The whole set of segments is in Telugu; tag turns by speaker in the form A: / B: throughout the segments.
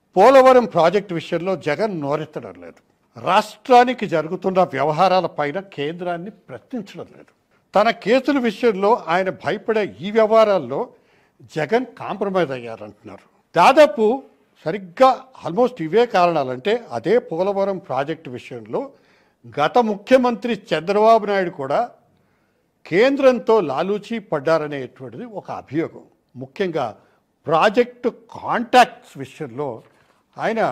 A: పోలవరం ప్రాజెక్టు విషయంలో జగన్ నోరెత్తడం లేదు రాష్ట్రానికి జరుగుతున్న వ్యవహారాల పైన కేంద్రాన్ని ప్రశ్నించడం లేదు తన కేసుల విషయంలో ఆయన భయపడే ఈ వ్యవహారాల్లో జగన్ కాంప్రమైజ్ అయ్యారంటున్నారు దాదాపు సరిగ్గా ఆల్మోస్ట్ ఇవే కారణాలంటే అదే పోలవరం ప్రాజెక్టు విషయంలో గత ముఖ్యమంత్రి చంద్రబాబు నాయుడు కూడా కేంద్రంతో లాలూచి పడ్డారనేటువంటిది ఒక అభియోగం ముఖ్యంగా ప్రాజెక్టు కాంటాక్ట్స్ విషయంలో ఆయన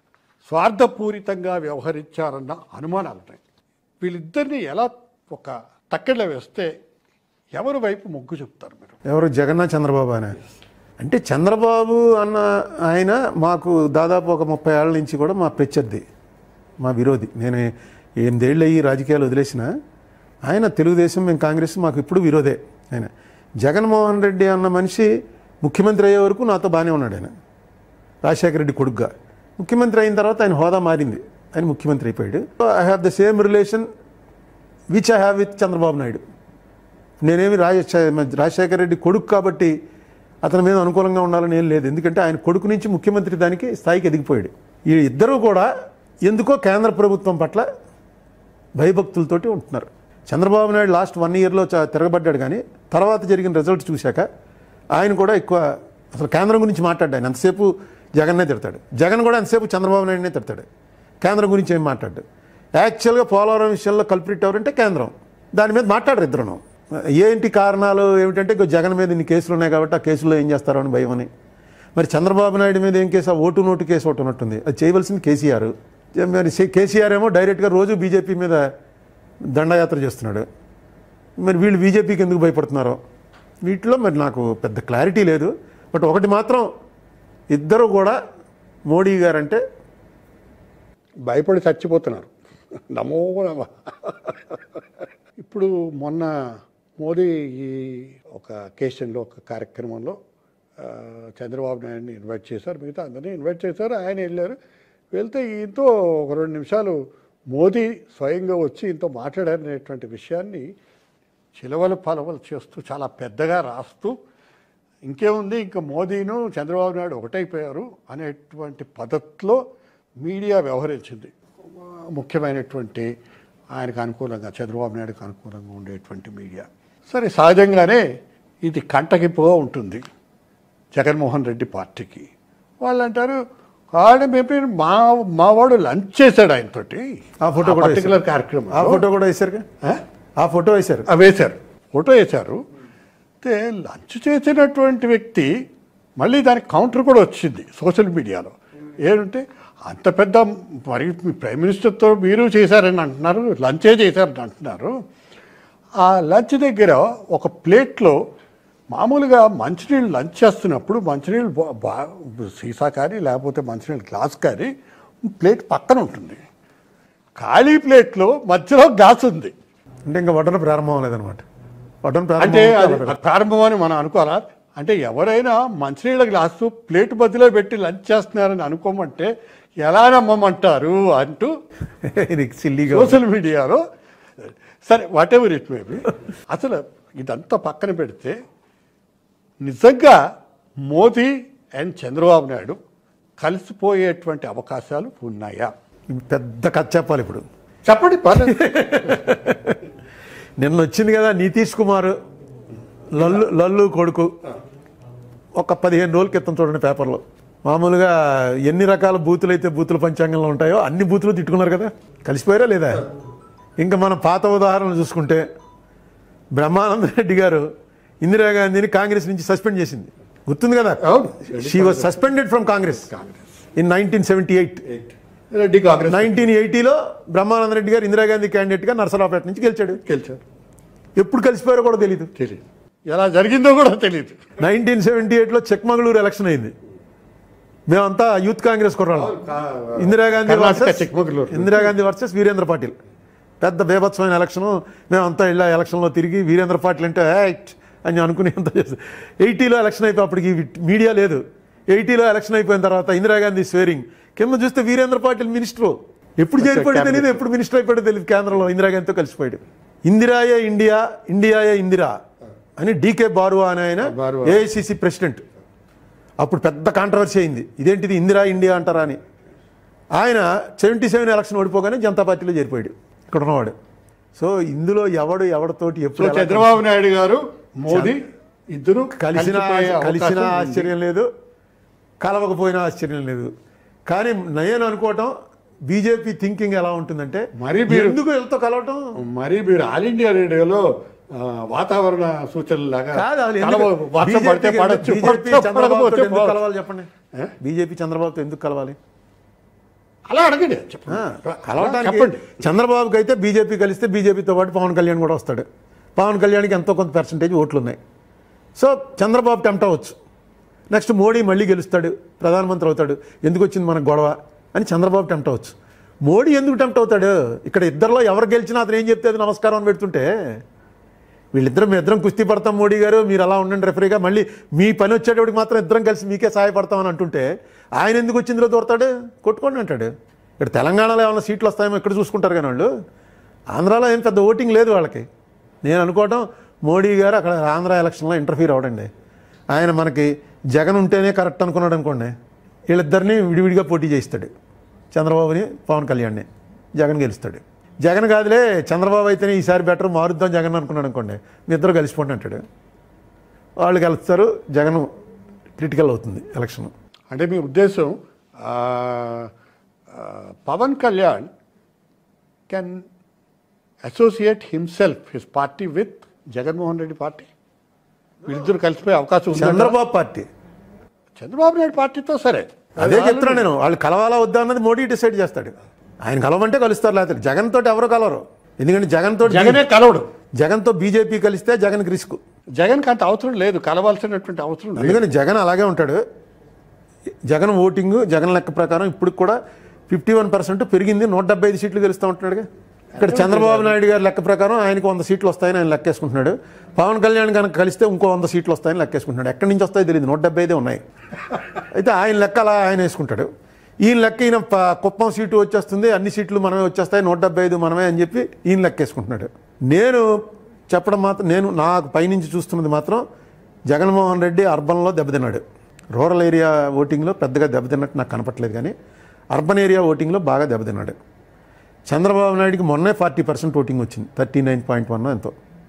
A: స్వార్థపూరితంగా వ్యవహరించారన్న అనుమానాలు ఉన్నాయి వీళ్ళిద్దరిని ఎలా ఒక తక్కెళ్ళ వేస్తే ఎవరి వైపు మొగ్గు చెప్తారు మీరు
B: ఎవరు జగన్నా చంద్రబాబు ఆయన అంటే చంద్రబాబు అన్న ఆయన మాకు దాదాపు ఒక ముప్పై ఏళ్ళ నుంచి కూడా మా ప్రత్యర్థి మా విరోధి నేను ఎనిమిదేళ్ళు అయ్యి రాజకీయాలు వదిలేసిన ఆయన తెలుగుదేశం మేము కాంగ్రెస్ మాకు ఇప్పుడు విరోధే ఆయన జగన్మోహన్ రెడ్డి అన్న మనిషి ముఖ్యమంత్రి అయ్యే వరకు నాతో బాగానే ఉన్నాడు ఆయన రాజశేఖర రెడ్డి కొడుకుగా ముఖ్యమంత్రి అయిన తర్వాత ఆయన హోదా మారింది ఆయన ముఖ్యమంత్రి అయిపోయాడు I have the same relation which I have with Chandrababu Naidu నేనేమి రాజ రాజశేఖర రెడ్డి కొడుకు కాబట్టి అతని మీద అనుకూలంగా ఉండాలని ఏం లేదు ఎందుకంటే ఆయన కొడుకు నుంచి ముఖ్యమంత్రి దానికి స్థాయికి ఎదిగిపోయాడు ఈ ఇద్దరు కూడా ఎందుకో కేంద్ర ప్రభుత్వం పట్ల భయభక్తులతోటి ఉంటున్నారు చంద్రబాబు నాయుడు లాస్ట్ వన్ ఇయర్లో చ- తిరగబడ్డాడు కానీ తర్వాత జరిగిన రిజల్ట్ చూశాక ఆయన కూడా ఎక్కువ అసలు కేంద్రం గురించి మాట్లాడ్డా ఆయన ఎంతసేపు జగన్నే తిడతాడు జగన్ కూడా ఎంతసేపు చంద్రబాబు నాయుడునే తిడతాడు కేంద్రం గురించి ఏం మాట్లాడు యాక్చువల్గా పోలవరం విషయంలో కల్పిట్ ఎవరంటే కేంద్రం దాని మీద మాట్లాడరు ఇద్దరును ఏంటి కారణాలు ఏమిటంటే ఇగో జగన్ మీద ఇన్ని కేసులు ఉన్నాయి కాబట్టి ఆ కేసులో ఏం చేస్తారో అని భయం అని మరి చంద్రబాబు నాయుడు మీద ఏం కేసు ఆ ఓటు నోటు కేసు ఒకటి ఉన్నట్టుంది అది చేయవలసింది కేసీఆర్ మరి సి- కేసీఆర్ ఏమో డైరెక్ట్గా రోజు బీజేపీ మీద దండయాత్ర చేస్తున్నాడు మరి వీళ్ళు బీజేపీకి ఎందుకు భయపడుతున్నారో వీటిలో మరి నాకు పెద్ద క్లారిటీ లేదు బట్ ఒకటి మాత్రం ఇద్దరు కూడా మోడీ గారంటే
A: భయపడి చచ్చిపోతున్నారు నమో నమ ఇప్పుడు మొన్న మోదీ ఈ ఒక కేషన్లో ఒక కార్యక్రమంలో ఆ, చంద్రబాబు నాయుడిని ఇన్వైట్ చేశారు మిగతా అందరినీ ఇన్వైట్ చేశారు ఆయన వెళ్ళారు వెళ్తే ఈయనతో ఒక రెండు నిమిషాలు మోదీ స్వయంగా వచ్చి ఈయనతో మాట్లాడారనేటువంటి విషయాన్ని చిలవలు పలవలు చేస్తూ చాలా పెద్దగా రాస్తూ ఇంకేముంది ఇంకా మోదీను చంద్రబాబు నాయుడు ఒకటైపోయారు అనేటువంటి పద్ధతిలో మీడియా వ్యవహరించింది ముఖ్యమైనటువంటి ఆయనకు అనుకూలంగా చంద్రబాబు నాయుడుకు అనుకూలంగా ఉండేటువంటి మీడియా సరే సహజంగానే ఇది కంటకింపుగా ఉంటుంది జగన్మోహన్ రెడ్డి పార్టీకి వాళ్ళు అంటారు ఆడ మేము మా మావాడు లంచ్ చేశాడు ఆయనతోటి
B: ఆ ఫోటో కూడా
A: పర్టికులర్
B: వేశారు.
A: కార్యక్రమం
B: ఆ ఫోటో కూడా వేశారుగా ఆ ఫోటో వేశారు
A: ఆ, వేశారు ఫోటో వేశారు అయితే లంచ్ చేసినటువంటి వ్యక్తి మళ్ళీ దానికి కౌంటర్ కూడా వచ్చింది సోషల్ మీడియాలో ఏంటంటే అంత పెద్ద మరి మీ ప్రైమ్ మినిస్టర్తో మీరు చేశారని అంటున్నారు లంచే చేశారని అంటున్నారు ఆ లంచ్ దగ్గర ఒక ప్లేట్లో మామూలుగా మంచినీళ్ళు లంచ్ చేస్తున్నప్పుడు మంచినీళ్ళు బా- బా సీసా కానీ లేకపోతే మంచినీళ్ళు గ్లాస్ కానీ ప్లేట్ పక్కన ఉంటుంది ఖాళీ ప్లేట్లో మధ్యలో గ్లాస్ ఉంది
B: అంటే ఇంకా వడ్డన ప్రారంభం అవ్వలేదన్నమాట వడ్డన
A: అంటే
B: ప్రారంభం
A: అది
B: అవ్వలేదు.
A: ప్రారంభం అని మనం అనుకోవాలా అంటే ఎవరైనా మంచినీళ్ళ గ్లాసు ప్లేట్ మధ్యలో పెట్టి లంచ్ చేస్తున్నారని అనుకోమంటే ఎలా నమ్మమంటారు అంటూ
B: నీకు సిల్లీగా
A: సోషల్ మీడియాలో సరే వాట్ ఎవర్ ఇట్ మేబీ అసలు ఇదంతా పక్కన పెడితే నిజంగా మోదీ అండ్ చంద్రబాబు నాయుడు కలిసిపోయేటువంటి అవకాశాలు ఉన్నాయా
B: పెద్ద కథ చెప్పాలి ఇప్పుడు
A: చెప్పండి పర్లేదు
B: నిన్న వచ్చింది కదా నితీష్ కుమార్ లల్లు లల్లు కొడుకు ఒక పదిహేను రోజుల క్రితం చూడండి పేపర్లో మామూలుగా ఎన్ని రకాల బూతులు అయితే బూతుల పంచాంగంలో ఉంటాయో అన్ని బూతులు తిట్టుకున్నారు కదా కలిసిపోయారా లేదా ఇంకా మనం పాత ఉదాహరణలు చూసుకుంటే బ్రహ్మానంద రెడ్డి గారు ఇందిరాగాంధీని కాంగ్రెస్ నుంచి సస్పెండ్ చేసింది గుర్తుంది కదా
A: అవును.
B: She was suspended from Congress in nineteen seventy eight
A: Reddy Congress
B: nineteen ఎయిటీలో బ్రహ్మానంద రెడ్డి గారు ఇందిరాగాంధీ క్యాండిడేట్గా నరసరావుపేట నుంచి గెలిచాడు
A: గెలిచారు
B: ఎప్పుడు కలిసిపోయారో కూడా తెలియదు
A: తెలియదు ఎలా జరిగిందో కూడా తెలియదు
B: నైన్టీన్ సెవెంటీ ఎయిట్లో చెక్మగళూరు ఎలక్షన్ అయింది మేమంతా యూత్ కాంగ్రెస్ కుర్రాళ్ళం ఇందిరాగాంధీ
A: కర్ణాటక
B: వర్సెస్
A: చిక్మగళూరు.
B: ఇందిరాగాంధీ వర్సెస్ వీరేంద్ర పాటిల్ పెద్ద బేభత్సమైన ఎలక్షన్ మేమంతా ఇలా ఎలక్షన్లో తిరిగి వీరేంద్ర పాటిల్ అంటే యాక్ట్ అని అనుకునేంత చేస్తాం ఎయిటీలో ఎలక్షన్ అయిపోయి అప్పటికి మీడియా లేదు ఎయిటీలో ఎలక్షన్ అయిపోయిన తర్వాత ఇందిరాగాంధీ స్వేరింగ్ కింద చూస్తే వీరేంద్ర పాటిల్ మినిస్టర్ ఎప్పుడు చేరిపోయాడో తెలియదు ఎప్పుడు మినిస్టర్ అయిపోయాడో తెలియదు కేంద్రంలో ఇందిరాగాంధీతో కలిసిపోయాడు ఇందిరాయే ఇండియా ఇండియాయే ఇందిరా అని డీకే బారువా అని ఆయన
A: బారువా.
B: ఏఐసిసి ప్రెసిడెంట్ అప్పుడు పెద్ద కాంట్రవర్సీ అయింది ఇదేంటిది ఇందిరా ఇండియా అంటారా అని ఆయన సెవెంటీ సెవెన్ ఎలక్షన్ ఓడిపోగానే జనతా పార్టీలో చేరిపోయాడు ఇక్కడ ఉన్నవాడు సో ఇందులో ఎవడు ఎవరితోటి
A: సో
B: ఎప్పుడు ఎలా
A: చంద్రబాబు నాయుడు గారు మోదీ ఇద్దరు
B: కలిసిన
A: కలిసిపోయే
B: కలిసిన
A: అవకాశం ఉంది.
B: ఆశ్చర్యం లేదు కలవకపోయినా ఆశ్చర్యం లేదు కానీ నేను అనుకోవటం బీజేపీ థింకింగ్ ఎలా ఉంటుందంటే
A: మరి మీరు-
B: ఎందుకు వీళ్ళతో కలవటం
A: మరి మీరు ఆల్ ఇండియా రేడియోలో ఆ, వాతావరణ సూచనలు లాగా
B: కాదు వాళ్ళు
A: కలవ-
B: ఎందుకు-
A: వర్షం పడితే
B: బీజేపీకి
A: పడచ్చు
B: బీజేపీ
A: పడితే
B: చంద్రబాబుతో
A: పడకపోతే
B: ఎందుకు
A: పోవచ్చు.
B: కలవాలి చెప్పండి
A: ఏ?
B: బీజేపీ చంద్రబాబుతో ఎందుకు కలవాలి
A: అలా అడగండి
B: ఆ,
A: చెప్పండి
B: కలవటానికి
A: చెప్పండి
B: చంద్రబాబుకి అయితే బీజేపీ కలిస్తే బీజేపీతో పాటు పవన్ కళ్యాణ్ కూడా వస్తాడు పవన్ కళ్యాణ్కి ఎంతో కొంత పర్సంటేజ్ ఓట్లు ఉన్నాయి సో చంద్రబాబు టెంప్ట్ అవ్వచ్చు నెక్స్ట్ మోడీ మళ్ళీ గెలుస్తాడు ప్రధానమంత్రి అవుతాడు ఎందుకు వచ్చింది మనకు గొడవ అని చంద్రబాబు టెంప్ట్ అవ్వచ్చు మోడీ ఎందుకు టెంప్ట్ అవుతాడు ఇక్కడ ఇద్దరిలో ఎవరు గెలిచినా అతను ఏం చెప్తే అది నమస్కారం అని పెడుతుంటే వీళ్ళిద్దరం మీ ఇద్దరం కుస్తీ పడతాం మోడీ గారు మీరు అలా ఉండండి రెఫరీగా మళ్ళీ మీ పని వచ్చేటప్పటికి మాత్రం ఇద్దరం కలిసి మీకే సహాయపడతామని అంటుంటే ఆయన ఎందుకు వచ్చిందిలో దూరతాడు కొట్టుకోండి అంటాడు ఇక్కడ తెలంగాణలో ఏమైనా సీట్లు వస్తాయేమో ఇక్కడ చూసుకుంటారు కానీ వాళ్ళు ఆంధ్రాలో ఏం పెద్ద ఓటింగ్ లేదు వాళ్ళకి నేను అనుకోవటం మోడీ గారు అక్కడ ఆంధ్ర ఎలక్షన్లో ఇంటర్ఫీర్ అవడండి ఆయన మనకి జగన్ ఉంటేనే కరెక్ట్ అనుకున్నాడు అనుకోండి వీళ్ళిద్దరిని విడివిడిగా పోటీ చేయిస్తాడు చంద్రబాబుని పవన్ కళ్యాణ్ని జగన్ గెలుస్తాడు జగన్ కాదులే చంద్రబాబు అయితేనే ఈసారి బెటర్ మారుద్దాం జగన్ అనుకున్నాడు అనుకోండి మీ ఇద్దరు కలిసిపోండి అంటాడు వాళ్ళు కలుస్తారు జగన్ క్రిటికల్ అవుతుంది ఎలక్షన్
A: అంటే మీ ఉద్దేశం ఆ, ఆ, Pawan Kalyan can associate himself his party with Jaganmohan Reddy party వీళ్ళిద్దరు కలిసిపోయే అవకాశం ఉంది
B: చంద్రబాబు పార్టీ
A: చంద్రబాబు నాయుడు పార్టీతో సరే
B: అదే చెప్తున్నా నేను వాళ్ళు కలవాలా వద్దా అన్నది మోడీ డిసైడ్ చేస్తాడు ఆయన కలవమంటే కలుస్తారు లేకపోతే జగన్ తోటి ఎవరు కలవరు ఎందుకంటే జగన్ తోటి
A: జగనే కలవడు
B: జగన్తో బీజేపీ కలిస్తే జగన్కి రిస్క్
A: జగన్ అంత అవసరం లేదు కలవాల్సినటువంటి అవసరం లేదు
B: అందుకని జగన్ అలాగే ఉంటాడు జగన్ ఓటింగ్ జగన్ లెక్క ప్రకారం ఇప్పుడు కూడా ఫిఫ్టీ వన్ పర్సెంట్ పెరిగింది నూట డెబ్బై ఐదు సీట్లు గెలుస్తూ ఉంటున్నాడుగా ఇక్కడ చంద్రబాబు నాయుడు గారి లెక్క ప్రకారం ఆయనకు వంద సీట్లు వస్తాయని ఆయన లెక్కేసుకుంటున్నాడు పవన్ కళ్యాణ్ కనుక కలిస్తే ఇంకో వంద సీట్లు వస్తాయని లెక్కేసుకుంటున్నాడు ఎక్కడి నుంచి వస్తాయో తెలియదు నూట డెబ్బై ఐదే ఉన్నాయి అయితే ఆయన లెక్క అలా ఆయన వేసుకుంటాడు ఈయన లెక్క ఈయన ప- కుప్పం సీటు వచ్చేస్తుంది అన్ని సీట్లు మనమే వచ్చేస్తాయి నూట డెబ్బై ఐదు మనమే అని చెప్పి ఈయన లెక్కేసుకుంటున్నాడు నేను చెప్పడం మాత్రం నేను నాకు పైనుంచి చూస్తున్నది మాత్రం జగన్మోహన్ రెడ్డి అర్బన్లో దెబ్బతిన్నాడు రూరల్ ఏరియా ఓటింగ్లో పెద్దగా దెబ్బతిన్నట్టు నాకు కనపట్లేదు కానీ అర్బన్ ఏరియా ఓటింగ్లో బాగా దెబ్బతిన్నాడు చంద్రబాబు నాయుడుకి మొన్నే ఫార్టీ పర్సెంట్ ఓటింగ్ వచ్చింది థర్టీ నైన్ పాయింట్ వన్ ఎంతో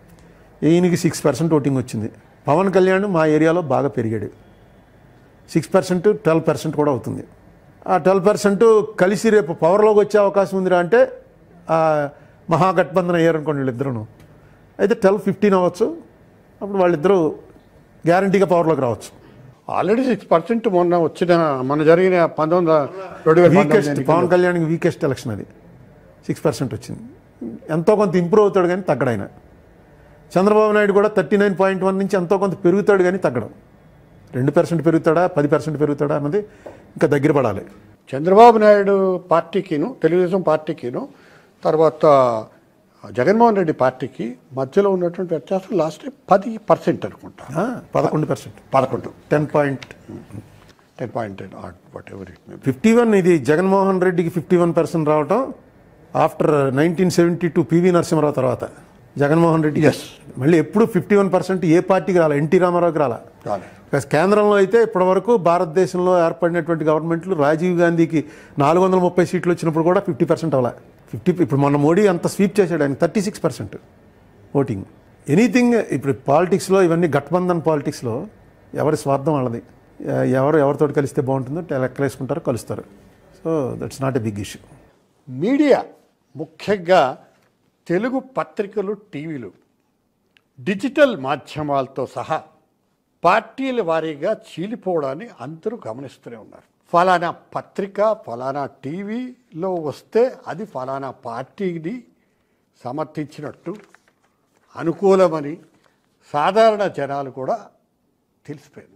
B: ఈయనకి సిక్స్ పర్సెంట్ ఓటింగ్ వచ్చింది పవన్ కళ్యాణ్ మా ఏరియాలో బాగా పెరిగాడు సిక్స్ పర్సెంట్ ట్వెల్వ్ పర్సెంట్ కూడా అవుతుంది ఆ ట్వెల్వ్ పర్సెంట్ కలిసి రేపు పవర్లోకి వచ్చే అవకాశం ఉందిరా అంటే ఆ మహాగఠబంధన్ అయ్యారనుకోండి వీళ్ళిద్దరూ అయితే ట్వెల్వ్ ఫిఫ్టీన్ అవ్వచ్చు అప్పుడు వాళ్ళిద్దరూ గ్యారంటీగా పవర్లోకి రావచ్చు
A: ఆల్రెడీ సిక్స్ పర్సెంట్ మొన్న వచ్చిన మొన్న జరిగిన పంతొమ్మిది రెండు వేల
B: వీకెస్ట్
A: పంతొమ్మిది
B: పవన్ కళ్యాణ్కి వీకెస్ట్ ఎలక్షన్ అది సిక్స్ పర్సెంట్ వచ్చింది ఎంతో కొంత ఇంప్రూవ్ అవుతాడు కానీ తగ్గడాయన చంద్రబాబు నాయుడు కూడా థర్టీ నైన్ పాయింట్ వన్ నుంచి ఎంతో కొంత పెరుగుతాడు కానీ తగ్గడం రెండు పర్సెంట్ పెరుగుతాడా పది పర్సెంట్ పెరుగుతాడా అన్నది ఇంకా దగ్గర పడాలి
A: చంద్రబాబు నాయుడు పార్టీకిను తెలుగుదేశం పార్టీకిను తర్వాత జగన్మోహన్ రెడ్డి పార్టీకి మధ్యలో ఉన్నటువంటి వ్యత్యాసం లాస్ట్ పది పర్సెంట్ అనుకుంటా
B: ఆ, పదకొండు పర్సెంట్
A: పదకొండు
B: ten point
A: ten point ten whatever it may
B: fifty one ఇది జగన్మోహన్ రెడ్డికి ఫిఫ్టీ వన్ పర్సెంట్ రావటం after nineteen seventy two PV Narasimha Rao తర్వాత జగన్మోహన్ రెడ్డి
A: Yes.
B: మళ్ళీ ఎప్పుడు ఫిఫ్టీ వన్ పర్సెంట్ ఏ పార్టీకి రాలా ఎన్టీ రామారావుకి రాలా
A: రాలే
B: ప్లస్ కేంద్రంలో అయితే ఇప్పటివరకు భారతదేశంలో ఏర్పడినటువంటి గవర్నమెంట్లు రాజీవ్ గాంధీకి నాలుగు వందల ముప్పై సీట్లు వచ్చినప్పుడు కూడా ఫిఫ్టీ పర్సెంట్ అవ్వాల ఫిఫ్టీ ఇప్పుడు మొన్న మోడీ అంత స్వీప్ చేశాడు ఆయన thirty six percent voting anything ఇప్పుడు పాలిటిక్స్లో ఇవన్నీ గఠబంధన్ పాలిటిక్స్లో ఎవరి స్వార్థం వాళ్ళది ఎ- ఎవరు ఎవరితోటి కలిస్తే బాగుంటుందో లెక్కలేసుకుంటారు కలుస్తారు so that's not a big issue
A: media ముఖ్యంగా తెలుగు పత్రికలు టీవీలు డిజిటల్ మాధ్యమాలతో సహా పార్టీల వారీగా చీలిపోవడాన్ని అందరూ గమనిస్తూనే ఉన్నారు ఫలానా పత్రిక ఫలానా టీవీలో వస్తే అది ఫలానా పార్టీని సమర్థించినట్టు అనుకూలమని సాధారణ జనాలు కూడా తెలిసిపోయింది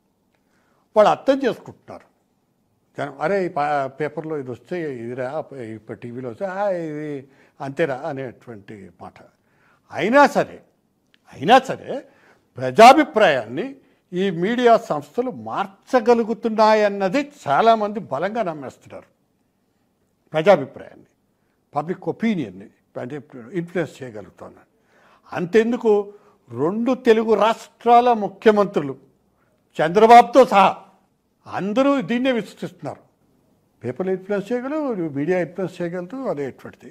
A: వాళ్ళు అర్థం చేసుకుంటున్నారు జనం అరే ఈ పా- పేపర్లో ఇది వస్తే ఇదిరా ఇప్పుడు టీవీలో వస్తే "ఆ, ఇది అంతేరా అనేటువంటి మాట అయినా సరే అయినా సరే ప్రజాభిప్రాయాన్ని ఈ మీడియా సంస్థలు మార్చగలుగుతున్నాయన్నది చాలామంది బలంగా నమ్మేస్తున్నారు ప్రజాభిప్రాయాన్ని పబ్లిక్ ఒపీనియన్ని అంటే ఇన్ఫ్లుయెన్స్ చేయగలుగుతున్నాను అంతెందుకు రెండు తెలుగు రాష్ట్రాల ముఖ్యమంత్రులు చంద్రబాబుతో సహా అందరూ దీన్నే విశ్వసిస్తున్నారు పేపర్లు ఇన్ఫ్లుయెన్స్ చేయగలరు మీడియా ఇన్ఫ్లుయెన్స్ చేయగలరు అనేటువంటిది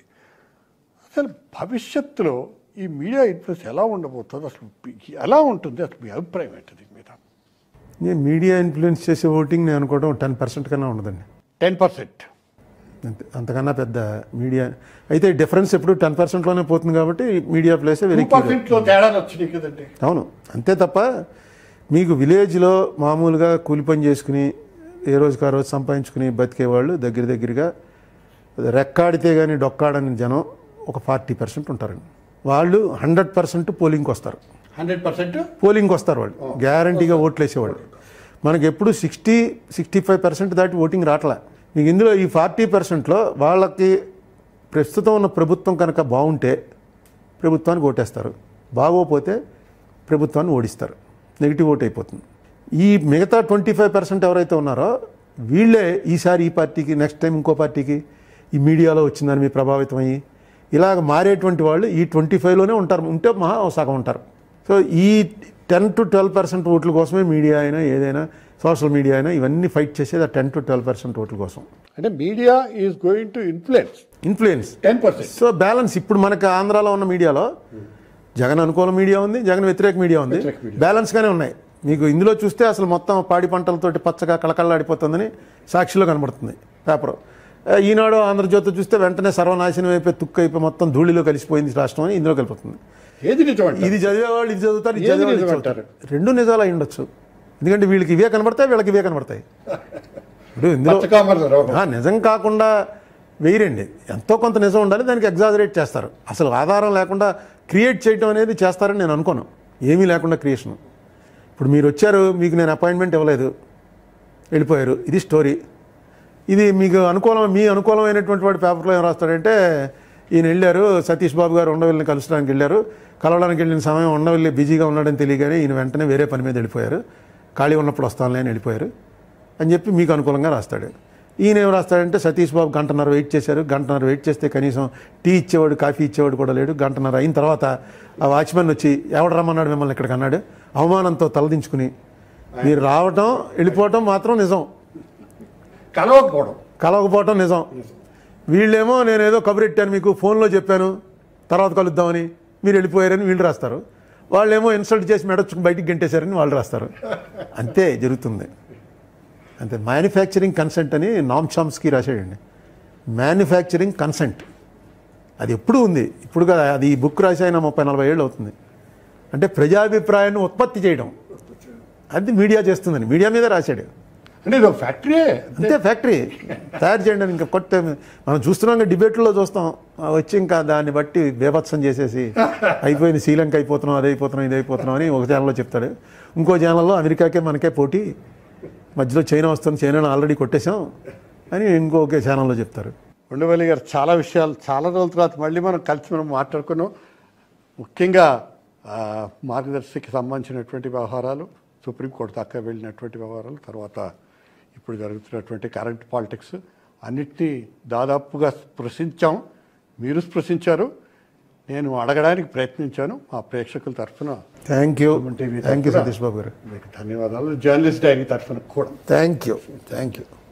A: అసలు భవిష్యత్తులో ఈ మీడియా ఇన్ఫ్లుయెన్స్ ఎలా ఉండబోతుంది అసలు మీ- ఎలా ఉంటుంది అసలు మీ అభిప్రాయం ఏంటి దీని మీద
B: నేను మీడియా ఇన్ఫ్లుయెన్స్ చేసే ఓటింగ్ నేను అనుకోవడం టెన్ పర్సెంట్ కన్నా ఉండదండి
A: టెన్ పర్సెంట్
B: అంతే అంతకన్నా పెద్ద మీడియా అయితే డిఫరెన్స్ ఎప్పుడు టెన్ పర్సెంట్లోనే పోతుంది కాబట్టి మీడియా ప్లేస్
A: టూ
B: వెరీ
A: పర్సెంట్లో తేడాలు వచ్చినాయి కదండి
B: అవును అంతే తప్ప మీకు విలేజ్లో మామూలుగా కూలి పని చేసుకుని ఏ రోజుకి ఆ రోజు సంపాదించుకుని బతికేవాళ్ళు దగ్గర దగ్గరగా రెక్కాడితే కానీ డొక్కాడని జనం ఒక ఫార్టీ పర్సెంట్ ఉంటారండి వాళ్ళు హండ్రెడ్ పర్సెంట్ పోలింగ్కి వస్తారు
A: హండ్రెడ్ పర్సెంట్
B: పోలింగ్కి వస్తారు వాళ్ళు గ్యారంటీగా ఓట్లు వేసేవాళ్ళు మనకి ఎప్పుడు సిక్స్టీ సిక్స్టీ ఫైవ్ పర్సెంట్ దాటి ఓటింగ్ రావట్లే మీకు ఇందులో ఈ ఫార్టీ పర్సెంట్లో వాళ్ళకి ప్రస్తుతం ఉన్న ప్రభుత్వం కనుక బాగుంటే ప్రభుత్వానికి ఓటేస్తారు బాగోపోతే ప్రభుత్వాన్ని ఓడిస్తారు నెగిటివ్ ఓట్ అయిపోతుంది ఈ మిగతా ట్వంటీ ఫైవ్ పర్సెంట్ ఎవరైతే ఉన్నారో వీళ్ళే ఈసారి ఈ పార్టీకి నెక్స్ట్ టైం ఇంకో పార్టీకి ఈ మీడియాలో వచ్చిందని మీ ప్రభావితం అయ్యి ఇలాగ మారేటువంటి వాళ్ళు ఈ ట్వంటీ ఫైవ్లోనే ఉంటారు ఉంటే మహా ఓ సగం ఉంటారు సో ఈ టెన్ టు ట్వెల్వ్ పర్సెంట్ ఓట్ల కోసమే మీడియా అయినా ఏదైనా సోషల్ మీడియా అయినా ఇవన్నీ ఫైట్ చేసేది ఆ టెన్ టు ట్వెల్వ్ పర్సెంట్ ఓట్ల కోసం
A: అంటే media is going to influence
B: influence
A: ten percent
B: so balance ఇప్పుడు మనకు ఆంధ్రాలో ఉన్న మీడియాలో జగన్ అనుకూల మీడియా ఉంది జగన్ వ్యతిరేక మీడియా ఉంది
A: వ్యతిరేక మీడియా.
B: బ్యాలెన్స్గానే ఉన్నాయి మీకు ఇందులో చూస్తే అసలు మొత్తం పాడి పంటలతోటి పచ్చగా కళకళలాడిపోతుందని సాక్షిలో కనబడుతుంది పేపర్ ఈనాడు ఆంధ్రజ్యోతి చూస్తే వెంటనే సర్వనాశనం అయిపోయి తుక్కు అయిపోయి మొత్తం ధూళిలో కలిసిపోయింది రాష్ట్రం అని ఇందులో కలిపోతుంది
A: ఏది నిజం అంటారు?
B: ఇది చదివేవాళ్ళు ఇది చదువుతారు ఇది
A: ఏది
B: చదివేవాళ్ళు ఇది
A: నిజం
B: చదువుతారు రెండు నిజాలు అయి ఉండొచ్చు ఎందుకంటే వీళ్ళకి ఇవే కనబడతాయి వీళ్ళకి ఇవే కనబడతాయి ఇప్పుడు ఇందులో
A: పచ్చకామర్ల రోగం
B: ఆ, నిజం కాకుండా వేయరండి ఎంతో కొంత నిజం ఉండాలి దానికి ఎగ్జాజరేట్ చేస్తారు అసలు ఆధారం లేకుండా క్రియేట్ చేయడం అనేది చేస్తారని నేను అనుకోను ఏమీ లేకుండా క్రియేషన్ ఇప్పుడు మీరు వచ్చారు మీకు నేను అపాయింట్మెంట్ ఇవ్వలేదు వెళ్ళిపోయారు ఇది స్టోరీ ఇది మీకు అనుకూలం మీ అనుకూలమైనటువంటి వాడి పేపర్లో ఏం రాస్తాడంటే ఈయన వెళ్ళారు సతీష్ బాబు గారు ఉండవల్లిని కలుసడానికి వెళ్ళారు కలవడానికి వెళ్ళిన సమయం ఉండవల్లి బిజీగా ఉన్నాడని తెలియగానే ఈయన వెంటనే వేరే పని మీద వెళ్ళిపోయారు ఖాళీ ఉన్నప్పుడు వస్తానులే అని వెళ్ళిపోయారు అని చెప్పి మీకు అనుకూలంగా రాస్తాడు ఈయన ఏం రాస్తాడంటే సతీష్ బాబు గంటన్నర వెయిట్ చేశారు గంటన్నర వెయిట్ చేస్తే కనీసం టీ ఇచ్చేవాడు కాఫీ ఇచ్చేవాడు కూడా లేడు గంటన్నర అయిన తర్వాత ఆ వాచ్మెన్ వచ్చి ఎవడు రమ్మన్నాడు మిమ్మల్ని ఇక్కడికి అన్నాడు అవమానంతో తలదించుకుని మీరు రావటం వెళ్ళిపోవటం మాత్రం నిజం
A: కలవకపోవడం
B: కలవకపోవటం నిజం వీళ్ళేమో నేను ఏదో కబురెట్టాను మీకు ఫోన్లో చెప్పాను తర్వాత కలుద్దామని మీరు వెళ్ళిపోయారని వీళ్ళు రాస్తారు వాళ్ళేమో ఇన్సల్ట్ చేసి మెడచ్చుకు బయటికి గంటేశారని వాళ్ళు రాస్తారు అంతే జరుగుతుంది అంతే మ్యానుఫ్యాక్చరింగ్ కన్సెంట్ అని నామ్ చామ్స్కి రాశాడండి మ్యానుఫ్యాక్చరింగ్ కన్సెంట్ అది ఎప్పుడు ఉంది ఇప్పుడు కదా అది ఈ బుక్ రాసి ఆయన ముప్పై నలభై ఏళ్ళు అవుతుంది అంటే ప్రజాభిప్రాయాన్ని ఉత్పత్తి చేయడం అది మీడియా చేస్తుందని మీడియా మీద రాశాడు
A: అంటే ఇది ఒక ఫ్యాక్టరీయే
B: అంతే ఫ్యాక్టరీ తయారు చేయండి అని ఇంకా కొత్త మనం చూస్తున్నాం ఇంకా డిబేట్లో చూస్తాం ఆ వచ్చి ఇంకా దాన్ని బట్టి బేభత్సం చేసేసి అయిపోయింది శ్రీలంక అయిపోతున్నాం అది అయిపోతున్నాం ఇది అయిపోతున్నాం అని ఒక ఛానల్లో చెప్తాడు ఇంకో ఛానల్లో అమెరికాకే మనకే పోటీ మధ్యలో చైనా వస్తుంది చైనాను ఆల్రెడీ కొట్టేశాం అని ఇంకొక ఛానల్లో చెప్తారు
A: ఉండవల్లి గారు చాలా విషయాలు చాలా రోజుల తర్వాత మళ్ళీ మనం కలిసి మనం మాట్లాడుకున్నాం ముఖ్యంగా ఆ, మార్గదర్శికి సంబంధించినటువంటి వ్యవహారాలు సుప్రీంకోర్టు దాకా వెళ్ళినటువంటి వ్యవహారాలు తర్వాత ఇప్పుడు జరుగుతున్నటువంటి కరెంట్ పాలిటిక్స్ అన్నిటినీ దాదాపుగా స్పృశించాం మీరు స్పృశించారు నేను అడగడానికి ప్రయత్నించాను మా ప్రేక్షకుల తరఫున
B: thank you
A: TV
B: thank you
A: తరఫున
B: సతీష్ బాబు గారు
A: మీకు ధన్యవాదాలు జర్నలిస్ట్ డైరీ తరఫున కూడా
B: థ్యాంక్ యూ థ్యాంక్ యూ